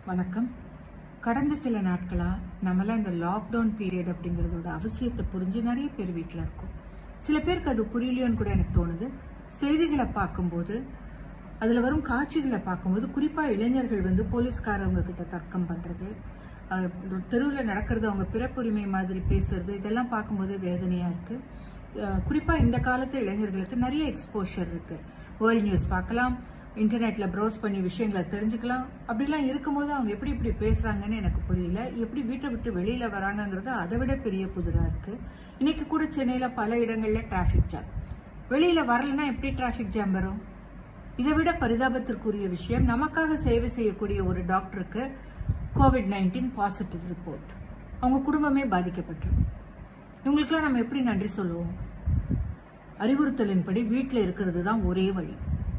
வணக்கம் கடந்த சில நாட்களாக நம்மளாம் இந்த லாக்டவுன் பீரியட் அப்படிங்கிறதோட அவசியத்தை புரிஞ்சு நிறைய பேர் வீட்டில் இருக்கோம் சில பேருக்கு அது புரியலையோன்னு கூட எனக்கு தோணுது செய்திகளை பார்க்கும்போது அதில் வரும் காட்சிகளை பார்க்கும்போது குறிப்பாக இளைஞர்கள் வந்து போலீஸ்காரவங்க கிட்ட தர்க்கம் பண்ணுறது தெருவில் நடக்கிறது அவங்க பிறப்புரிமை மாதிரி பேசுறது இதெல்லாம் பார்க்கும்போது வேதனையாக இருக்குது குறிப்பாக இந்த காலத்து இளைஞர்களுக்கு நிறைய எக்ஸ்போஷர் இருக்குது வேர்ல்ட் நியூஸ் பார்க்கலாம் இன்டர்நெட்டில் ப்ரௌஸ் பண்ணி விஷயங்களை தெரிஞ்சுக்கலாம் அப்படிலாம் இருக்கும்போது அவங்க எப்படி இப்படி பேசுகிறாங்கன்னு எனக்கு புரியல எப்படி வீட்டை விட்டு வெளியில் வராங்கங்கிறது அதை விட பெரிய புதிராக இருக்குது இன்னைக்கு கூட சென்னையில் பல இடங்களில் டிராஃபிக் ஜாம் வெளியில் வரலன்னா எப்படி டிராஃபிக் ஜாம் வரும் இதை விட பரிதாபத்திற்குரிய விஷயம் நமக்காக சேவை செய்யக்கூடிய ஒரு டாக்டருக்கு கோவிட் நைன்டீன் பாசிட்டிவ் ரிப்போர்ட் அவங்க குடும்பமே பாதிக்கப்பட்டிருக்கும் இவங்களுக்கெல்லாம் நம்ம எப்படி நன்றி சொல்லுவோம் அறிவுறுத்தலின்படி வீட்டில் இருக்கிறது தான் ஒரே வழி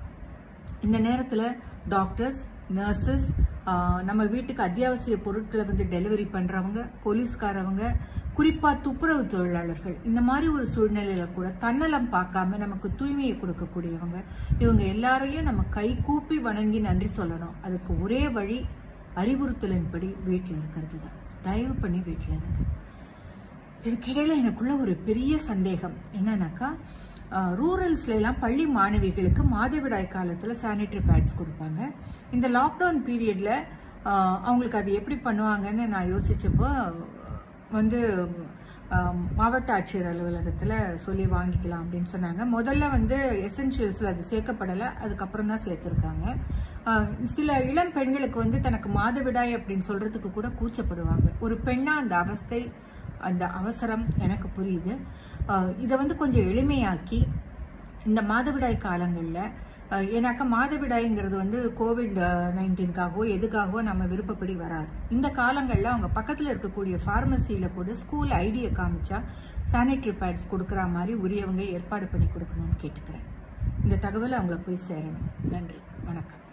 இந்த நேரத்தில் டாக்டர்ஸ் நர்சஸ் நம்ம வீட்டுக்கு அத்தியாவசிய பொருட்களை வந்து டெலிவரி பண்ணுறவங்க போலீஸ்காரவங்க குறிப்பாக துப்புரவு தொழிலாளர்கள் இந்த மாதிரி ஒரு சூழ்நிலையில கூட தன்னலம் பார்க்காம நமக்கு தூய்மையை கொடுக்கக்கூடியவங்க இவங்க எல்லாரையும் நம்ம கை கூப்பி வணங்கி நன்றி சொல்லணும் அதுக்கு ஒரே வழி அறிவுறுத்தலின்படி வீட்டில் இருக்கிறது தான் தயவு பண்ணி வீட்டில் இருங்க இதுக்கிடையில எனக்குள்ள ஒரு பெரிய சந்தேகம் என்னன்னாக்கா ரூரல்ஸ்ல எல்லாம் பள்ளி மாணவிகளுக்கு மாதவிடாய் காலத்தில் சானிட்டரி பேட்ஸ் கொடுப்பாங்க இந்த லாக்டவுன் பீரியட்ல அவங்களுக்கு அது எப்படி பண்ணுவாங்கன்னு நான் யோசிச்சப்போ வந்து மாவட்ட ஆட்சியர் அலுவலகத்தில் சொல்லி வாங்கிக்கலாம் அப்படின்னு சொன்னாங்க முதல்ல வந்து எசென்ஷியல்ஸில் அது சேர்க்கப்படலை அதுக்கப்புறம் தான் சேர்த்துருக்காங்க சில இளம் பெண்களுக்கு வந்து தனக்கு மாதவிடாய் அப்படின்னு சொல்றதுக்கு கூட கூச்சப்படுவாங்க ஒரு பெண்ணா அந்த அவஸ்தை அந்த அவசரம் எனக்கு புரியுது இதை வந்து கொஞ்சம் எளிமையாக்கி இந்த மாதவிடாய் காலங்களில் ஏன்னாக்கா மாதவிடாய்ங்கிறது வந்து கோவிட் நைன்டீன்காகவோ எதுக்காகவோ நம்ம விருப்பப்படி வராது இந்த காலங்களில் அவங்க பக்கத்தில் இருக்கக்கூடிய ஃபார்மசியில் கூட ஸ்கூல் ஐடியை காமிச்சா சானிட்டரி பேட்ஸ் கொடுக்குற மாதிரி உரியவங்க ஏற்பாடு பண்ணி கொடுக்கணும்னு கேட்டுக்கிறேன் இந்த தகவல் அவங்கள போய் சேரணும் நன்றி வணக்கம்